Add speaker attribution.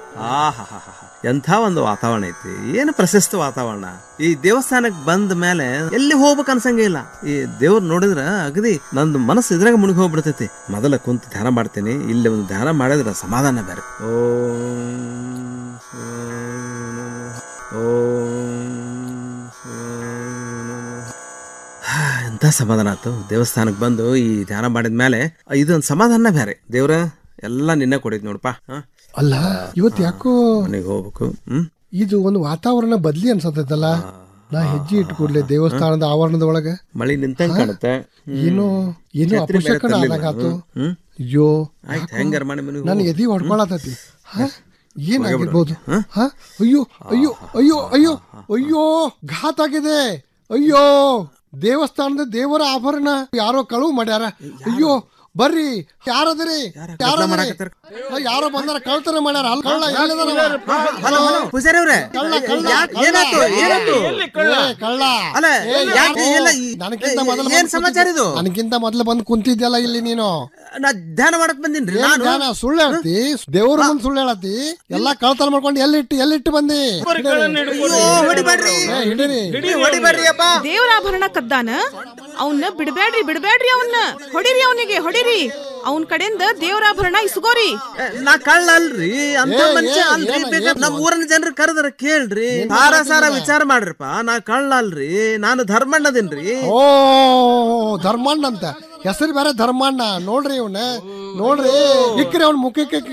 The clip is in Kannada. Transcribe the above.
Speaker 1: ಆಹಾಹಾಹಾ. ಎಂಥ ಒಂದು ವಾತಾವರಣ ಐತಿ ಏನು ಪ್ರಶಸ್ತ ವಾತಾವರಣ ಈ ದೇವಸ್ಥಾನಕ್ಕೆ ಬಂದ ಮೇಲೆ ಎಲ್ಲಿ ಹೋಗ್ಬೇಕು ಅನ್ಸಂಗೇ ಇಲ್ಲ ಈ ದೇವ್ರ ನೋಡಿದ್ರ ಅಗದಿ ನಂದು ಮನಸ್ಸು ಇದ್ರಾಗ ಮುಳುಗಿ ಹೋಗ್ಬಿಡ್ತೈತಿ ಮೊದಲ ಕುಂತು ಧ್ಯಾನ ಮಾಡ್ತೀನಿ ಇಲ್ಲಿ ಒಂದು ಧ್ಯಾನ ಮಾಡಿದ್ರ ಸಮಾಧಾನ ಬೇರೆ ಓಂ ಓಂ ಹಾ, ಎಂತ ಸಮಾಧಾನ ಆಯ್ತು ದೇವಸ್ಥಾನಕ್ಕೆ ಬಂದು ಈ ಧ್ಯಾನ ಮಾಡಿದ ಮೇಲೆ ಇದೊಂದು ಸಮಾಧಾನ ಬೇರೆ ದೇವ್ರ ಎಲ್ಲ ನಿನ್ನೆ ಕೊಡಿದ್ ನೋಡಪ್ಪ
Speaker 2: ಅಲ್ಲ ಇವತ್ತು ಯಾಕೋ
Speaker 1: ಮನೆಗೆ ಹೋಗ್ಬೇಕು ಹ್ಮ್
Speaker 2: ಇದು ಒಂದು ವಾತಾವರಣ ಬದ್ಲಿ ಅನ್ಸತ್ತೈತಲ್ಲ ನಾ ಹೆಜ್ಜೆ ಇಟ್ಟು ಕೂಡ್ಲೆ ದೇವಸ್ಥಾನದ ಆವರಣದ ಒಳಗ
Speaker 1: ಮಳಿ ನಿಂತಂಗ್ ಕಾಣುತ್ತೆ ಹ್ಮ್.
Speaker 2: ಏನೋ ಏನೋ
Speaker 1: ಛತ್ರಿ ಬೇರೆ
Speaker 2: ಅಪಶಕನ
Speaker 1: ತರ್ಲಿಲ್ಲ.
Speaker 2: ಆದಾಗಾತು
Speaker 1: ಹ್ಮ್.
Speaker 2: ಅಯ್ಯೋ
Speaker 1: ಆಯ್ತು ಹೆಂಗಾರ ಮಾಡಿ ಮನೆಗೆ
Speaker 2: ನನ್ ಎದಿ ಹೊಡ್ಕೊಳತತಿ ಏನಾಗಿರ್ಬೋದು ಹ? ಅಯ್ಯೋ ಅಯ್ಯೋ ಅಯ್ಯೋ ಅಯ್ಯೋ ಅಯ್ಯೋ ಘಾತ್ ಆಗಿದೆ ಅಯ್ಯೋ ದೇವಸ್ಥಾನದ ದೇವರ ಆಭರಣ ಯಾರೋ ಕಳುವು ಮಾಡ್ಯಾರ ಅಯ್ಯೋ ಬರ್ರಿ ಯಾರದ್ರಿ ಯಾರದ್ರಿ ಯಾರೋ ಬಂದಾರ ಕಳ್ತನ ಮಾಡ್ಯಾರ ಅಲ್ಲಿ ಕಳ್ಳ ಎಲ್ಲಿದಾನವ?
Speaker 1: ಪೂಜಾರಿ ಅವ್ರೆ
Speaker 2: ಕಳ್ಳ ಕಳ್ಳ
Speaker 1: ಯಾಕ್-
Speaker 2: ಕಳ್ಳ.
Speaker 1: ಏನಾಯ್ತು ಏನಾಯ್ತು
Speaker 2: ಏ, ಕಳ್ಳ
Speaker 1: ಅಲ್ಲ
Speaker 2: ಏ,
Speaker 1: ಯಾಕೆ
Speaker 2: ಯಾರು?
Speaker 1: ಇಲ್ಲ ಈ-
Speaker 2: ನನಗಿಂತ ಮೊದಲು
Speaker 1: ಏನ್
Speaker 2: ಬಂದು
Speaker 1: ಸಮಾಚಾರ ಇದು
Speaker 2: ನನಗಿಂತ ಮೊದಲು ಬಂದು ಕುಂತಿದ್ಯಲ್ಲ ಇಲ್ಲಿ ನೀನು
Speaker 1: ನಾ ಧ್ಯಾನ ಮಾಡಕ್ ಬಂದಿನ್ರಿ
Speaker 2: ಏನ್
Speaker 1: ನಾನು
Speaker 2: ಜ್ಞಾನ ಸುಳ್ಳು ಹೇಳ್ತಿ ದೇವ್ರ ಮುಂದ್ ಸುಳ್ಳು ಹೇಳತಿ ಎಲ್ಲಾ ಕಳ್ತನ ಮಾಡ್ಕೊಂಡು ಎಲ್ಲಿಟ್ಟು ಎಲ್ಲಿಟ್ಟು ಬಂದಿ
Speaker 1: ಅಯ್ಯೋ ಹೊಡಿಬೇಡ್ರಿ
Speaker 2: ಏ, ಹಿಡೀರಿ
Speaker 1: ಹೊಡಿಬೇಡ್ರಿ ಅಪ್ಪ
Speaker 3: ದೇವ್ರ ಆಭರಣ ಕದ್ದಾನ ಅವನ್ನ ಬಿಡಬೇಡ್ರಿ ಬಿಡಬೇಡ್ರಿ ಅವನ್ನ ಹೊಡಿರಿ ಅವನಿಗೆ ಹೊಡಿರಿ ಅವನ್ ಕಡೆಯಿಂದ ದೇವ್ರ ಆಭರಣ ಇಸ್ಕೋರಿ
Speaker 1: ಏ, ನಾ ಕಳ್ಳ ಅಲ್ರಿ ಅಂತ
Speaker 2: ಏ,
Speaker 1: ಮನುಷ್ಯ
Speaker 2: ಏ,
Speaker 1: ಅಲ್ರಿ
Speaker 2: ಏನ-
Speaker 1: ಬೇಕಾದ್ರೆ ನಮ್ಮ ಊರಿನ ಜನರು ಕರೆದ್ರ ಕೇಳ್ರಿ ಸಾರ ಸಾರ ವಿಚಾರ ಮಾಡ್ರಿಪ್ಪ ನಾ ಕಳ್ಳ ಅಲ್ರಿ ನಾನು ಧರ್ಮಣ್ಣದಿನ್ರಿ
Speaker 2: ಓ ಧರ್ಮಣ್ಣ ಅಂತ ಹೆಸರು ಬೇರೆ ಧರ್ಮಣ್ಣ ನೋಡ್ರಿ ಇವನ ನೋಡ್ರಿ ಇಕ್ರಿ ಅವ್ನ ಮುಖಕ್ಕೆ